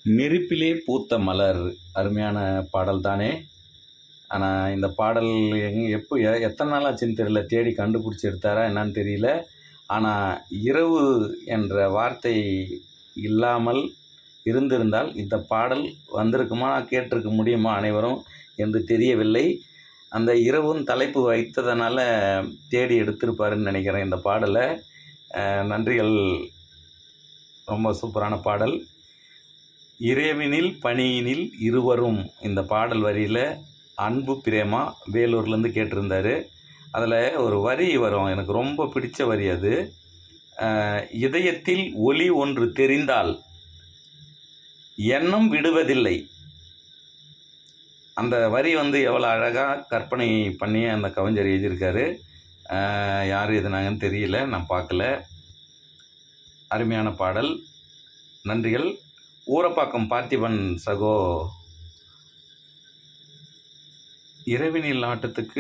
நெருப்பிலே பூத்த மலர் அருமையான பாடல் தானே ஆனால் இந்த பாடல் எங் எப்போ எ எத்தனை நாள் ஆச்சுன்னு தெரியல தேடி கண்டுபிடிச்சி எடுத்தாரா என்னன்னு தெரியல ஆனால் இரவு என்ற வார்த்தை இல்லாமல் இருந்திருந்தால் இந்த பாடல் வந்திருக்குமா கேட்டிருக்க முடியுமா அனைவரும் என்று தெரியவில்லை அந்த இரவும் தலைப்பு வைத்ததனால தேடி எடுத்திருப்பாருன்னு நினைக்கிறேன் இந்த பாடலை அஹ் நன்றிகள் ரொம்ப சூப்பரான பாடல் இறைவனில் பணியினில் இருவரும் இந்த பாடல் வரியில் அன்பு பிரேமா வேலூர்லேருந்து கேட்டிருந்தாரு அதில் ஒரு வரி வரும் எனக்கு ரொம்ப பிடிச்ச வரி அது அஹ், இதயத்தில் ஒளி ஒன்று தெரிந்தால் எண்ணம் விடுவதில்லை அந்த வரி வந்து எவ்வளோ அழகாக கற்பனை பண்ணி அந்த கவிஞர் எழுதியிருக்காரு அஹ், யார் எதுனாங்கன்னு தெரியல நான் பார்க்கல அருமையான பாடல் நன்றிகள் ஊரப்பாக்கம் பார்த்திபன் சகோ இரவினில் ஆட்டத்துக்கு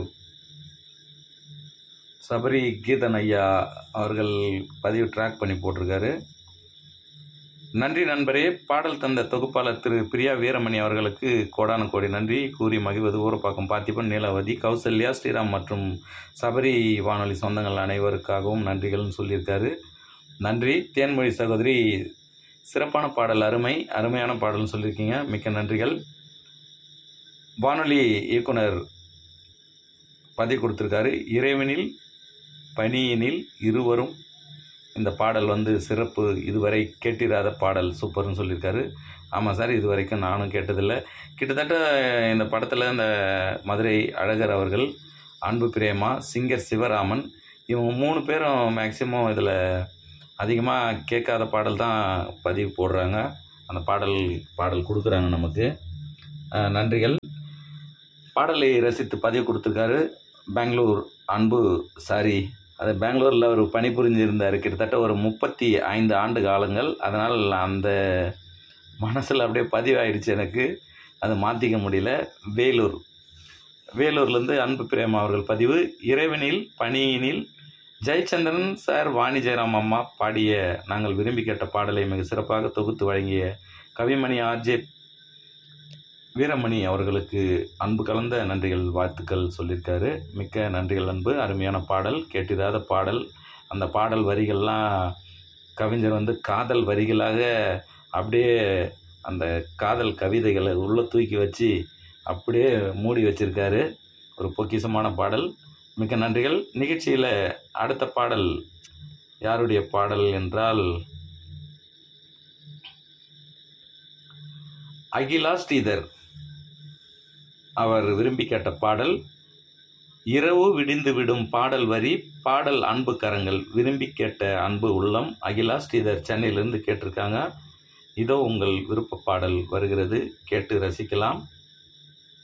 சபரி கீதன் ஐயா அவர்கள் பதிவு ட்ராக் பண்ணி போட்டிருக்காரு நன்றி நண்பரே பாடல் தந்த தொகுப்பாளர் திரு பிரியா வீரமணி அவர்களுக்கு கோடான கோடி நன்றி கூறி மகிழ்வது ஊரப்பாக்கம் பார்த்திபன் நீலாவதி கௌசல்யா ஸ்ரீராம் மற்றும் சபரி வானொலி சொந்தங்கள் அனைவருக்காகவும் நன்றிகள்னு சொல்லியிருக்காரு நன்றி தேன்மொழி சகோதரி சிறப்பான பாடல் அருமை அருமையான பாடல்னு சொல்லியிருக்கீங்க மிக்க நன்றிகள் வானொலி இயக்குனர் பதிவு கொடுத்துருக்காரு இறைவனில் பணியினில் இருவரும் இந்த பாடல் வந்து சிறப்பு இதுவரை கேட்டிராத பாடல் சூப்பர்னு சொல்லியிருக்காரு ஆமாம் சார் இது வரைக்கும் நானும் கேட்டதில்லை கிட்டத்தட்ட இந்த படத்தில் இந்த மதுரை அழகர் அவர்கள் அன்பு பிரேமா சிங்கர் சிவராமன் இவங்க மூணு பேரும் மேக்சிமம் இதில் அதிகமாக கேட்காத பாடல் தான் பதிவு போடுறாங்க அந்த பாடல் பாடல் கொடுக்குறாங்க நமக்கு அஹ், நன்றிகள் பாடலை ரசித்து பதிவு கொடுத்துருக்காரு பெங்களூர் அன்பு சாரி அது பெங்களூரில் அவர் பணிபுரிஞ்சிருந்தார் கிட்டத்தட்ட ஒரு முப்பத்தி ஐந்து ஆண்டு காலங்கள் அதனால் அந்த மனசில் அப்படியே பதிவாயிடுச்சு எனக்கு அதை மாற்றிக்க முடியல வேலூர் வேலூர்லேருந்து அன்பு பிரேமா அவர்கள் பதிவு இறைவனில் பணியினில் ஜெயச்சந்திரன் சார் வாணி ஜெயராம் அம்மா பாடிய நாங்கள் விரும்பி கேட்ட பாடலை மிக சிறப்பாக தொகுத்து வழங்கிய கவிமணி ஆர்ஜே வீரமணி அவர்களுக்கு அன்பு கலந்த நன்றிகள் வாழ்த்துக்கள் சொல்லியிருக்காரு மிக்க நன்றிகள் அன்பு அருமையான பாடல் கேட்டிராத பாடல் அந்த பாடல் வரிகள்லாம் கவிஞர் வந்து காதல் வரிகளாக அப்படியே அந்த காதல் கவிதைகளை உள்ளே தூக்கி வச்சு அப்படியே மூடி வச்சிருக்காரு ஒரு பொக்கிஷமான பாடல் மிக்க நன்றிகள் நிகழ்ச்சியில் அடுத்த பாடல் யாருடைய பாடல் என்றால் அகிலா ஸ்ரீதர் அவர் விரும்பி கேட்ட பாடல் இரவு விடிந்து விடும் பாடல் வரி பாடல் அன்பு கரங்கள் விரும்பி கேட்ட அன்பு உள்ளம் அகிலா ஸ்ரீதர் சென்னையிலிருந்து கேட்டிருக்காங்க இதோ உங்கள் விருப்ப பாடல் வருகிறது கேட்டு ரசிக்கலாம்